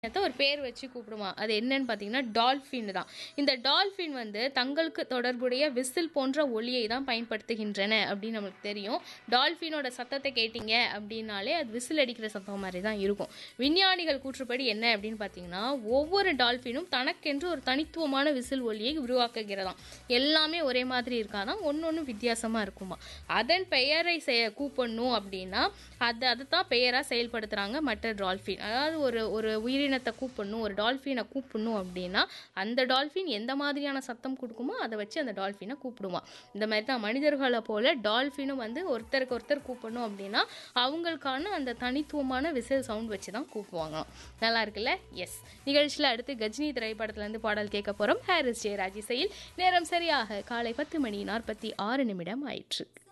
ஒரு பேர் வச்சு கூப்பிடுமா அது என்னன்னு பார்த்தீங்கன்னா டால்ஃபின் தான் இந்த டால்ஃபின் வந்து தங்களுக்கு தொடர்புடைய விசில் போன்ற ஒலியை தான் பயன்படுத்துகின்றன அப்படின்னு நம்மளுக்கு தெரியும் டால்ஃபினோட சத்தத்தை கேட்டிங்க அப்படின்னாலே அது விசில் அடிக்கிற சத்தம் மாதிரி தான் இருக்கும் விஞ்ஞானிகள் கூற்றுப்படி என்ன அப்படின்னு பார்த்தீங்கன்னா ஒவ்வொரு டால்ஃபினும் தனக்கென்று ஒரு தனித்துவமான விசில் ஒலியை உருவாக்குகிறதாம் எல்லாமே ஒரே மாதிரி இருக்காதான் ஒன்று ஒன்று வித்தியாசமாக இருக்குமா அதன் பெயரை செய கூப்பிடணும் அப்படின்னா அது அதை தான் பெயராக செயல்படுத்துகிறாங்க மற்ற டால்ஃபின் அதாவது ஒரு ஒரு உயிரினத்தை கூப்பிடணும் ஒரு டால்ஃபினை கூப்பிடணும் அப்படின்னா அந்த டால்ஃபின் எந்த மாதிரியான சத்தம் கொடுக்குமோ அதை வச்சு அந்த டால்ஃபினை கூப்பிடுவான் இந்த மாதிரி தான் மனிதர்களை போல டால்ஃபினும் வந்து ஒருத்தருக்கு ஒருத்தர் கூப்பிடணும் அப்படின்னா அவங்களுக்கான அந்த தனித்துவமான விசில் சவுண்ட் வச்சு தான் கூப்பிடுவாங்களாம் நல்லா இருக்குல்ல எஸ் நிகழ்ச்சியில் அடுத்து கஜினி திரைப்படத்துலேருந்து பாடல் கேட்க போகிறோம் ஹாரிஸ் ஜெயராஜ் இசையில் நேரம் சரியாக காலை பத்து மணி நாற்பத்தி ஆறு நிமிடம் ஆயிற்று